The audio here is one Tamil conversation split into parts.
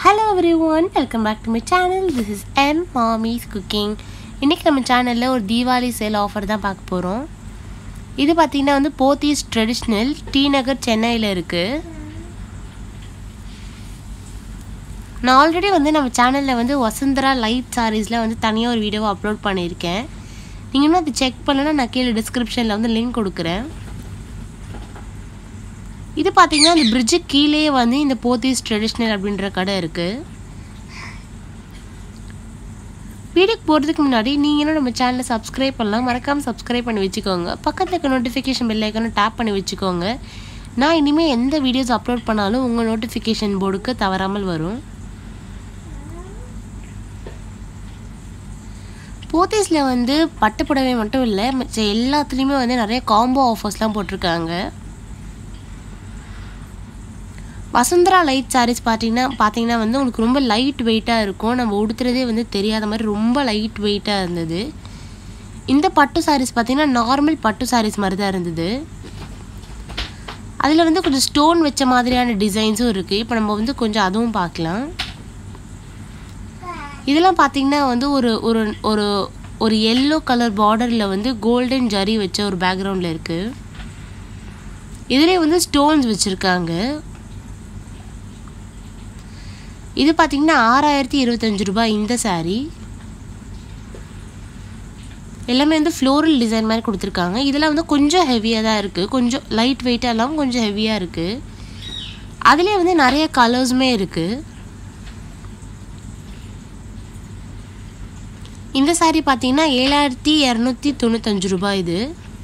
Hello everyone welcome back to my channel this is M Mami's cooking இன்றைக்கி நம்ம சேனலில் ஒரு தீபாவளி சேல் ஆஃபர் தான் பார்க்க போகிறோம் இது பார்த்திங்கன்னா வந்து போத்தீஸ் ட்ரெடிஷ்னல் டி நகர் சென்னையில் இருக்குது நான் ஆல்ரெடி வந்து நம்ம சேனலில் வந்து வசுந்தரா லைட் சாரீஸில் வந்து தனியாக ஒரு வீடியோவை அப்லோட் பண்ணியிருக்கேன் நீங்கள் இன்னும் அது செக் பண்ணலன்னா நான் கீழே டிஸ்கிரிப்ஷனில் வந்து லிங்க் கொடுக்குறேன் இது பார்த்தீங்கன்னா இந்த பிரிட்ஜு கீழே வந்து இந்த போத்தீஸ் ட்ரெடிஷ்னல் அப்படின்ற கடை இருக்குது வீடியோக்கு போகிறதுக்கு முன்னாடி நீங்களும் நம்ம சேனலை சப்ஸ்கிரைப் பண்ணலாம் மறக்காமல் சப்ஸ்கிரைப் பண்ணி வச்சுக்கோங்க பக்கத்தில் இருக்க நோட்டிஃபிகேஷன் பெல் ஐக்கனை டேப் பண்ணி வச்சுக்கோங்க நான் இனிமேல் எந்த வீடியோஸ் அப்லோட் பண்ணாலும் உங்கள் நோட்டிஃபிகேஷன் போர்டுக்கு தவறாமல் வரும் போத்தீஸில் வந்து பட்டு புடவை மட்டும் இல்லை மிச்ச எல்லாத்துலேயுமே வந்து நிறைய காம்போ ஆஃபர்ஸ்லாம் போட்டிருக்காங்க வசுந்தரா லைட் சாரீஸ் பார்த்தீங்கன்னா பார்த்தீங்கன்னா வந்து உங்களுக்கு ரொம்ப லைட் வெயிட்டாக இருக்கும் நம்ம உடுத்துறதே வந்து தெரியாத மாதிரி ரொம்ப லைட் வெயிட்டாக இருந்தது இந்த பட்டு சாரீஸ் பார்த்தீங்கன்னா நார்மல் பட்டு சாரீஸ் மாதிரி தான் இருந்தது அதில் வந்து கொஞ்சம் ஸ்டோன் வச்ச மாதிரியான டிசைன்ஸும் இருக்குது இப்போ நம்ம வந்து கொஞ்சம் அதுவும் பார்க்கலாம் இதெல்லாம் பார்த்தீங்கன்னா வந்து ஒரு ஒரு ஒரு ஒரு எல்லோ கலர் பார்டரில் வந்து கோல்டன் ஜரி வச்ச ஒரு பேக்ரவுண்டில் இருக்குது இதிலே வந்து ஸ்டோன்ஸ் வச்சுருக்காங்க இது பார்த்தீங்கன்னா ஆறாயிரத்தி இருபத்தஞ்சு ரூபாய் இந்த சாரீ எல்லாமே வந்து ஃப்ளோரல் டிசைன் மாதிரி கொடுத்துருக்காங்க இதெல்லாம் வந்து கொஞ்சம் ஹெவியாக தான் இருக்குது கொஞ்சம் லைட் வெயிட்டாக இல்லாமல் கொஞ்சம் ஹெவியாக இருக்குது அதுலேயே வந்து நிறைய கலர்ஸுமே இருக்குது இந்த சாரீ பார்த்தீங்கன்னா ஏழாயிரத்தி இரநூத்தி தொண்ணூத்தஞ்சு ரூபாய் இது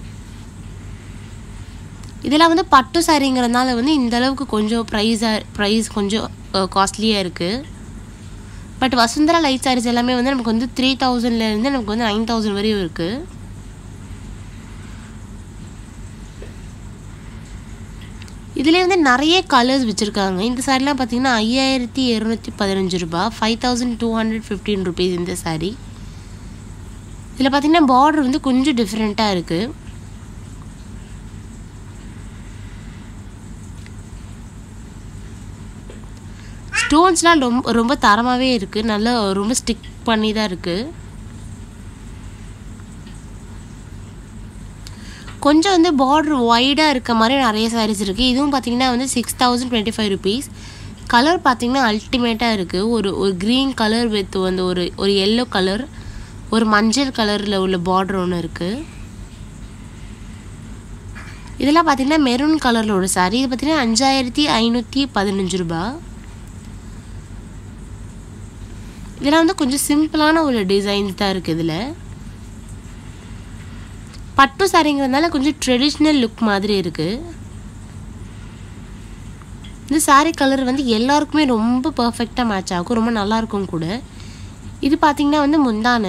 இதெல்லாம் வந்து பட்டு சாரிங்கிறதுனால வந்து இந்த அளவுக்கு கொஞ்சம் ப்ரைஸாக ப்ரைஸ் கொஞ்சம் காஸ்ட்லியாக இருக்குது பட் வசுந்தரா லைட் சாரீஸ் எல்லாமே வந்து நமக்கு வந்து த்ரீ தௌசண்ட்லேருந்து நமக்கு வந்து நைன் தௌசண்ட் வரையும் இருக்குது இதிலே வந்து நிறைய கலர்ஸ் வச்சுருக்காங்க இந்த சாரிலாம் பார்த்தீங்கன்னா ஐயாயிரத்தி இரநூத்தி பதினஞ்சு ரூபா five thousand two hundred fifteen rupees இந்த சாரீ இதில் பார்த்தீங்கன்னா பார்டர் வந்து கொஞ்சம் டிஃப்ரெண்ட்டாக இருக்குது ஸ்டோன்ஸ்லாம் ரொம்ப ரொம்ப தரமாகவே இருக்குது நல்லா ரொம்ப ஸ்டிக் பண்ணி தான் இருக்குது கொஞ்சம் வந்து பார்டர் ஒய்டாக இருக்க மாதிரி நிறைய சாரீஸ் இருக்குது இதுவும் பார்த்தீங்கன்னா வந்து six thousand twenty five rupees colour பார்த்தீங்கன்னா அல்டிமேட்டாக இருக்குது ஒரு ஒரு க்ரீன் கலர் வித் வந்து ஒரு ஒரு எல்லோ கலர் ஒரு மஞ்சள் கலரில் உள்ள பார்டர் ஒன்று இருக்குது இதெல்லாம் பார்த்தீங்கன்னா மெரூன் கலரில் ஒரு சாரீ இது பார்த்தீங்கன்னா அஞ்சாயிரத்தி ஐநூற்றி பதினஞ்சு ரூபா இதெல்லாம் வந்து கொஞ்சம் சிம்பிளான ஒரு டிசைன்ஸ் தான் இருக்குது இதில் பட்டு சாரிங்கிறதுனால கொஞ்சம் ட்ரெடிஷ்னல் லுக் மாதிரி இருக்குது இந்த சாரீ கலர் வந்து எல்லாருக்குமே ரொம்ப பர்ஃபெக்டாக மேட்ச் ஆகும் ரொம்ப நல்லாயிருக்கும் கூட இது பார்த்திங்கன்னா வந்து முந்தான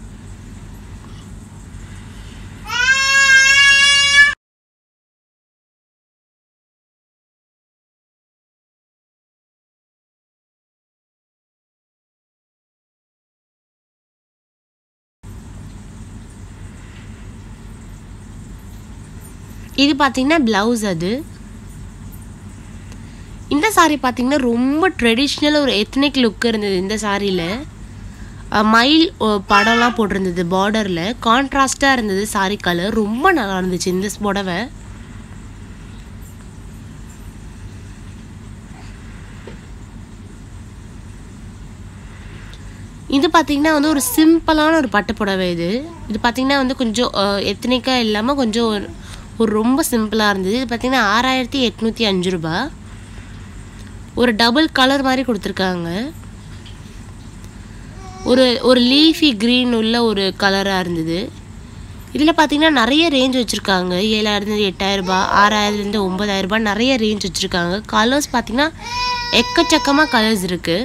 இது பார்த்தீங்கன்னா ப்ளவுஸ் அது இந்த சாரீ பார்த்தீங்கன்னா ரொம்ப ட்ரெடிஷ்னல் ஒரு எத்னிக் லுக் இருந்தது இந்த சாரியில் மயில் படம்லாம் போட்டிருந்தது பார்டரில் கான்ட்ராஸ்டாக இருந்தது சாரி கலர் ரொம்ப நல்லா இருந்துச்சு இந்த புடவை இது பார்த்திங்கன்னா வந்து ஒரு சிம்பிளான ஒரு பட்டு புடவை இது இது பார்த்திங்கன்னா வந்து கொஞ்சம் எத்தனிக்காக இல்லாமல் கொஞ்சம் ஒரு ரொம்ப சிம்பிளாக இருந்தது இது பார்த்திங்கன்னா ஆறாயிரத்தி எட்நூற்றி அஞ்சு ரூபா ஒரு டபுள் கலர் மாதிரி கொடுத்துருக்காங்க ஒரு ஒரு லீஃபி க்ரீன் உள்ள ஒரு கலராக இருந்தது இதில் பார்த்திங்கன்னா நிறைய ரேஞ்ச் வச்சுருக்காங்க ஏழாயிரத்துலேருந்து எட்டாயிரரூபா ஆறாயிரத்துலேருந்து ஒம்பதாயிரரூபா நிறைய ரேஞ்ச் வச்சுருக்காங்க கலர்ஸ் பார்த்திங்கன்னா எக்கச்சக்கமாக கலர்ஸ் இருக்குது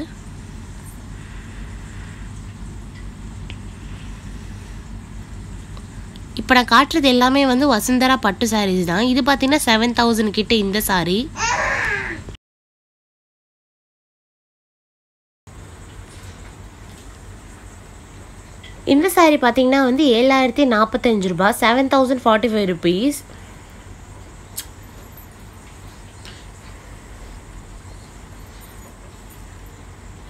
இப்போ நான் காட்டுறது எல்லாமே வந்து வசுந்தரா பட்டு சாரீஸ் தான் இது பார்த்தீங்கன்னா செவன் தௌசண்ட் கிட்ட இந்த சாரீ இந்த சாரீ பார்த்தீங்கன்னா வந்து ஏழாயிரத்தி நாற்பத்தஞ்சு ரூபா seven thousand forty five rupees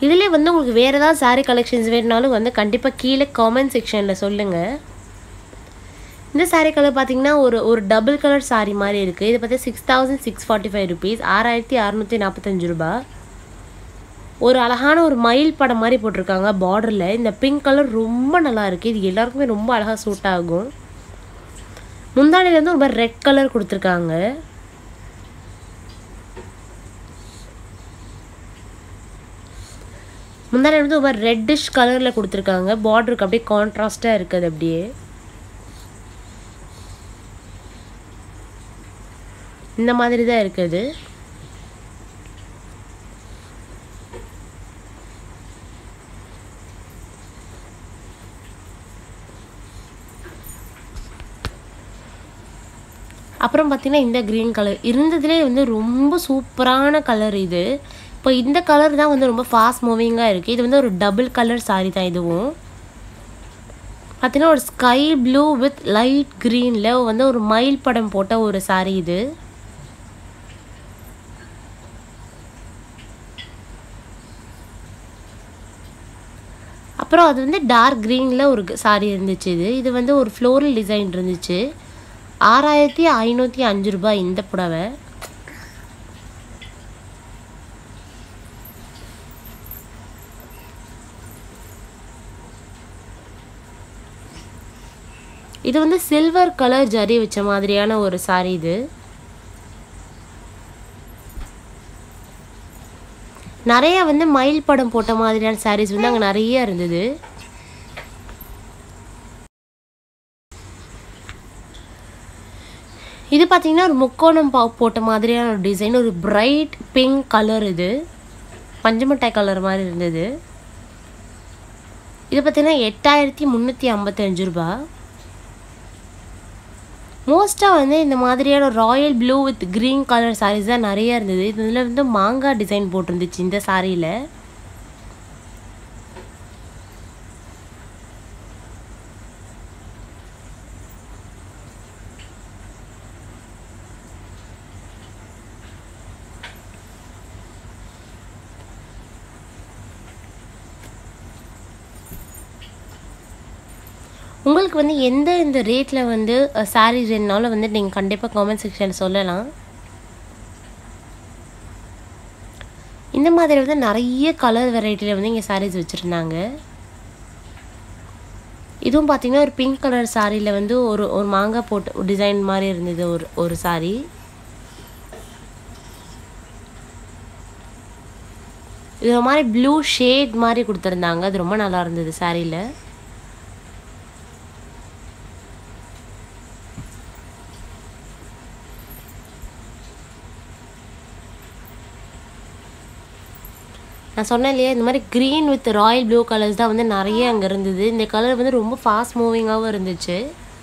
இதிலே வந்து உங்களுக்கு வேறு ஏதாவது saree கலெக்ஷன்ஸ் வேணுனாலும் வந்து கண்டிப்பாக கீழே காமெண்ட் செக்ஷனில் சொல்லுங்கள் இந்த saree கலர் பார்த்தீங்கன்னா ஒரு ஒரு டபுள் கலர் saree மாதிரி இருக்குது இது பார்த்தா six thousand six forty five rupees ஆறாயிரத்தி அறநூற்றி நாற்பத்தஞ்சு ரூபா ஒரு அழகான ஒரு மயில் படம் மாதிரி போட்டிருக்காங்க பார்டரில் இந்த பிங்க் கலர் ரொம்ப நல்லா இருக்குது இது எல்லாருக்குமே ரொம்ப அழகாக சூட் ஆகும் முந்தானிலேருந்து ஒரு மாதிரி ரெட் கலர் கொடுத்துருக்காங்க முந்தானி வந்து ஒரு மாதிரி ரெட்டிஷ் கலரில் கொடுத்துருக்காங்க பார்டருக்கு அப்படியே கான்ட்ராஸ்டாக இருக்குது அப்படியே இந்த மாதிரி தான் இருக்குது அப்புறம் பார்த்தீங்கன்னா இந்த க்ரீன் கலர் இருந்ததுலேயே வந்து ரொம்ப சூப்பரான கலர் இது இப்போ இந்த கலர் தான் வந்து ரொம்ப ஃபாஸ்ட் மூவிங்காக இருக்குது இது வந்து ஒரு டபுள் கலர் saree தான் இதுவும் பார்த்தீங்கன்னா ஒரு ஸ்கை ப்ளூ வித் லைட் க்ரீனில் வந்து ஒரு மயில் படம் போட்ட ஒரு saree இது அப்புறம் அது வந்து டார்க் க்ரீனில் ஒரு saree இருந்துச்சு இது இது வந்து ஒரு ஃப்ளோரல் டிசைன் இருந்துச்சு ஆறாயிரத்தி ஐநூற்றி அஞ்சு ரூபாய் இந்த புடவை இது வந்து சில்வர் கலர் ஜரி வச்ச மாதிரியான ஒரு saree இது நிறைய வந்து மயில் படம் போட்ட மாதிரியான sarees வந்து அங்கே நிறைய இருந்தது இது பார்த்தீங்கன்னா ஒரு முக்கோணம் பா போட்ட மாதிரியான ஒரு டிசைன் ஒரு பிரைட் பிங்க் கலர் இது பஞ்சமிட்டாய் கலர் மாதிரி இருந்தது இது பார்த்தீங்கன்னா எட்டாயிரத்தி முந்நூற்றி ஐம்பத்தஞ்சு ரூபா மோஸ்ட்டாக வந்து இந்த மாதிரியான royal blue with green colour sarees தான் நிறைய இருந்தது இதில் வந்து மாங்காய் டிசைன் போட்டிருந்துச்சு இந்த சாரியில் உங்களுக்கு வந்து எந்த இந்த ரேட்டில் வந்து சாரீஸ் வேணுனாலும் வந்து நீங்கள் கண்டிப்பாக காமெண்ட் செக்ஷனில் சொல்லலாம் இந்த மாதிரி வந்து நிறைய கலர் வெரைட்டியில் வந்து இங்கே சாரீஸ் வச்சுருந்தாங்க இதுவும் பார்த்தீங்கன்னா ஒரு பிங்க் கலர் சாரியில் வந்து ஒரு ஒரு மாங்காய் போட்டு டிசைன் மாதிரி இருந்தது ஒரு ஒரு சாரீ இது ஒரு மாதிரி ப்ளூ ஷேட் மாதிரி கொடுத்துருந்தாங்க அது ரொம்ப நல்லா இருந்தது சாரியில் நான் சொன்னேன் இல்லையா இந்த மாதிரி green with royal blue colours தான் வந்து நிறைய அங்கே இருந்தது இந்த கலர் வந்து ரொம்ப ஃபாஸ்ட் மூவிங்காகவும் இருந்துச்சு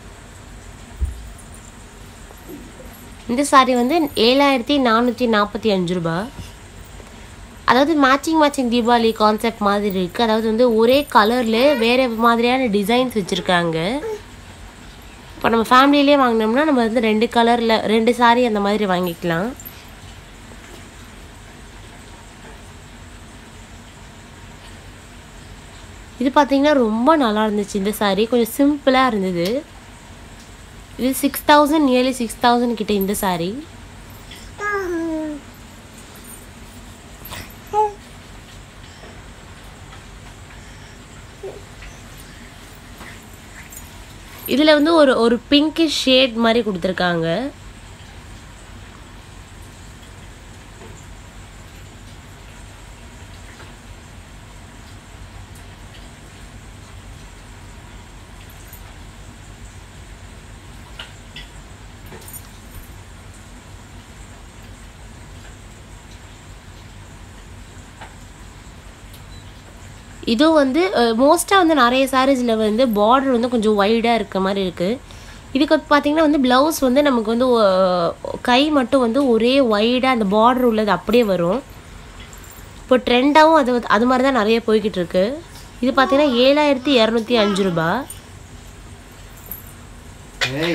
இந்த சாரீ வந்து ஏழாயிரத்தி நானூற்றி நாற்பத்தி அஞ்சு ரூபா அதாவது மேட்சிங் மேட்சிங் தீபாவளி கான்செப்ட் மாதிரி இருக்குது அதாவது வந்து ஒரே கலரில் வேறு மாதிரியான டிசைன்ஸ் வச்சுருக்காங்க இப்போ நம்ம ஃபேமிலியிலே வாங்கினோம்னா நம்ம வந்து ரெண்டு கலரில் ரெண்டு சாரீ அந்த மாதிரி வாங்கிக்கலாம் இது பார்த்தீங்கன்னா ரொம்ப நல்லா இருந்துச்சு இந்த saree கொஞ்சம் சிம்பிளாக இருந்தது இது six thousand nearly six thousand கிட்ட இந்த saree இதில் வந்து ஒரு ஒரு பிங்கிஷ் ஷேட் மாதிரி கொடுத்துருக்காங்க இதுவும் வந்து மோஸ்ட்டாக வந்து நிறைய சாரீஸில் வந்து பார்டர் வந்து கொஞ்சம் வைடாக இருக்க மாதிரி இருக்குது இதுக்கு வந்து பார்த்தீங்கன்னா வந்து ப்ளவுஸ் வந்து நமக்கு வந்து ஒ- கை மட்டும் வந்து ஒரே வைடாக அந்த பார்டர் உள்ளது அப்படியே வரும் இப்போ ட்ரெண்டாகவும் அது வந்து- அது மாதிரி தான் நிறைய போய்கிட்டு இருக்கு இது பார்த்தீங்கன்னா ஏழாயிரத்தி இரநூத்தி அஞ்சு ரூபா ஏய்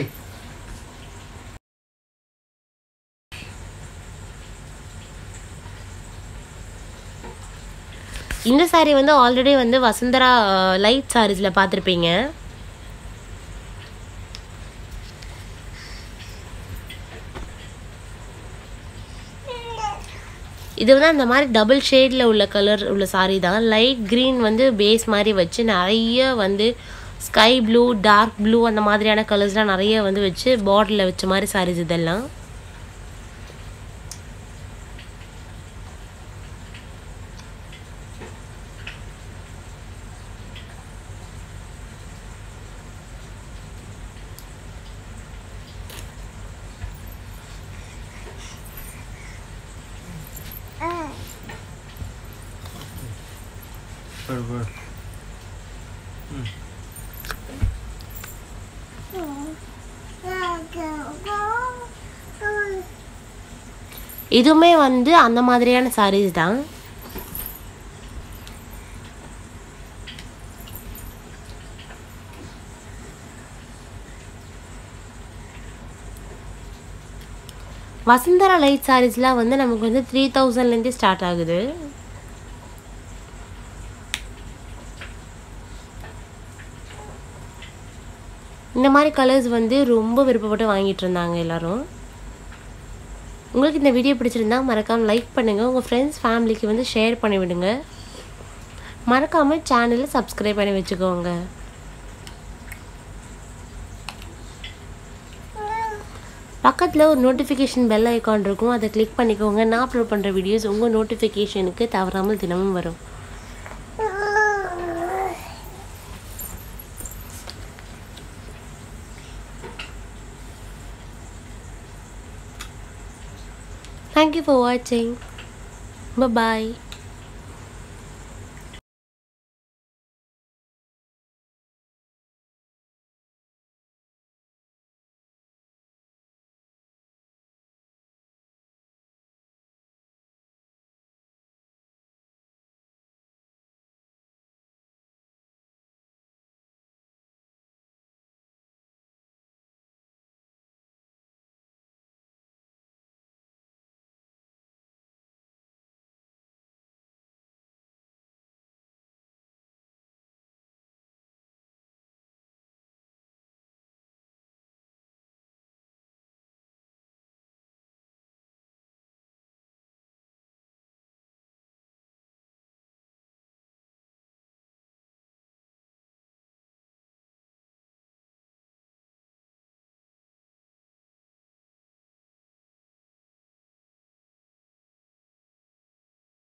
இந்த saree வந்து ஆல்ரெடி வந்து வசுந்தரா லைட் சாரீஸில் பார்த்துருப்பீங்க இது வந்து அந்த மாதிரி டபுள் ஷேடில் உள்ள கலர் உள்ள saree தான் லைட் க்ரீன் வந்து பேஸ் மாதிரி வச்சு நிறைய வந்து ஸ்கை ப்ளூ டார்க் ப்ளூ அந்த மாதிரியான கலர்ஸ்லாம் நிறைய வந்து வச்சு பார்டரில் வச்ச மாதிரி sarees இதெல்லாம் படு படு இதுவுமே வந்து அந்த மாதிரியான sarees தான் வசுந்தரா லைட் சாரீஸ்லாம் வந்து நமக்கு வந்து த்ரீ தௌசண்ட்லேருந்தே ஸ்டார்ட் ஆகுது இந்த மாதிரி கலர்ஸ் வந்து ரொம்ப விருப்பப்பட்டு வாங்கிட்டு இருந்தாங்க எல்லாரும் உங்களுக்கு இந்த வீடியோ பிடிச்சிருந்தா மறக்காமல் லைக் பண்ணுங்கள் உங்கள் ஃப்ரெண்ட்ஸ் ஃபேமிலிக்கு வந்து ஷேர் பண்ணி விடுங்க மறக்காமல் சேனலை சப்ஸ்கிரைப் பண்ணி வச்சுக்கோங்க பக்கத்தில் ஒரு நோட்டிஃபிகேஷன் பெல் ஐக்கான் இருக்கும் அதை கிளிக் பண்ணிக்கோங்க நான் அப்லோட் பண்ணுற வீடியோஸ் உங்கள் நோட்டிஃபிகேஷனுக்கு தவறாமல் தினமும் வரும் Thank you for watching. Bye bye.